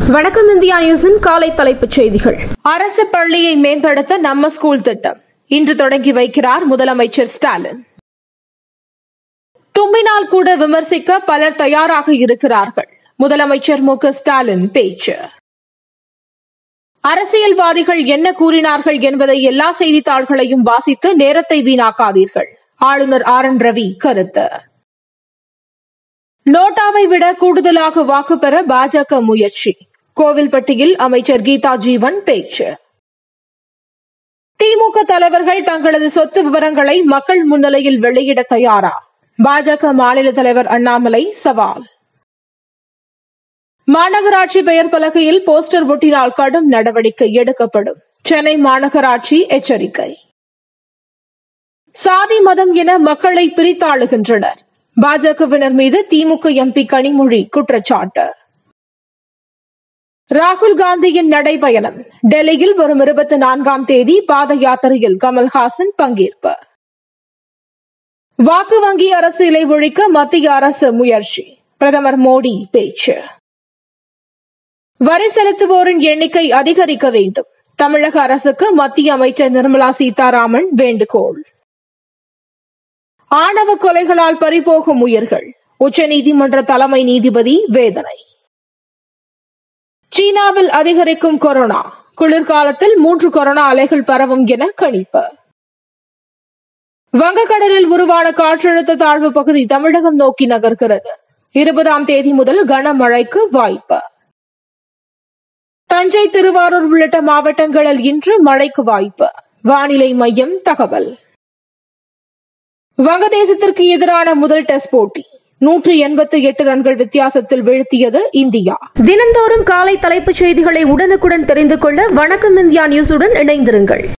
வணக்கம் இந்தியா நியூஸின் காலை தலைப்புச் செய்திகள் அரசு பள்ளியை மேம்படுத்த நம்ம ஸ்கூல் திட்டம் இன்று தொடங்கி வைக்கிறார் முதலமைச்சர் ஸ்டாலின் தும்பினால் கூட விமர்சிக்க பலர் தயாராக இருக்கிறார்கள் முதலமைச்சர் மு க ஸ்டாலின் பேச்சு அரசியல்வாதிகள் என்ன கூறினார்கள் என்பதை எல்லா செய்தித்தாள்களையும் வாசித்து நேரத்தை வீணாக்காதீர்கள் ஆளுநர் ஆர் என் ரவி கருத்து நோட்டாவை விட கூடுதலாக வாக்கு பெற பாஜக முயற்சி கோவில்பட்டியில் அமைச்சர் கீதா ஜீவன் பேச்சு திமுக தலைவர்கள் தங்களது சொத்து விவரங்களை மக்கள் முன்னிலையில் வெளியிட தயாரா பாஜக மாநில தலைவர் அண்ணாமலை சவால் மாநகராட்சி பெயர் பலகையில் போஸ்டர் ஒட்டினால் கடும் நடவடிக்கை எடுக்கப்படும் சென்னை மாநகராட்சி எச்சரிக்கை சாதி மதம் என மக்களை பிரித்தாளுகின்றனர் பாஜகவினர் மீது திமுக எம்பி கனிமொழி குற்றச்சாட்டு ராகுல் காந்தியின் நடைபயணம் டெல்லியில் வரும் இருபத்தி நான்காம் தேதி பாத யாத்திரையில் கமல்ஹாசன் பங்கேற்பு வாக்கு வங்கி அரசியலை ஒழிக்க மத்திய அரசு முயற்சி பிரதமர் மோடி பேச்சு வரி செலுத்துவோரின் எண்ணிக்கை அதிகரிக்க வேண்டும் தமிழக அரசுக்கு மத்திய அமைச்சர் நிர்மலா சீதாராமன் வேண்டுகோள் ஆணவ கொலைகளால் பறிபோகும் உயிர்கள் உச்சநீதிமன்ற தலைமை நீதிபதி வேதனை சீனாவில் அதிகரிக்கும் கொரோனா குளிர்காலத்தில் மூன்று கொரோனா அலைகள் பரவும் என கணிப்பு வங்கக்கடலில் உருவான காற்றழுத்த தாழ்வு பகுதி தமிழகம் நோக்கி நகர்கிறது இருபதாம் தேதி முதல் கனமழைக்கு வாய்ப்பு தஞ்சை திருவாரூர் உள்ளிட்ட மாவட்டங்களில் இன்று மழைக்கு வாய்ப்பு வானிலை மையம் தகவல் வங்கதேசத்திற்கு எதிரான முதல் டெஸ்ட் போட்டி நூற்று எண்பத்தி எட்டு ரன்கள் வித்தியாசத்தில் வீழ்த்தியது இந்தியா தினந்தோறும் காலை தலைப்புச் செய்திகளை உடனுக்குடன் தெரிந்து கொள்ள வணக்கம் இந்தியா நியூஸுடன் இணைந்திருங்கள்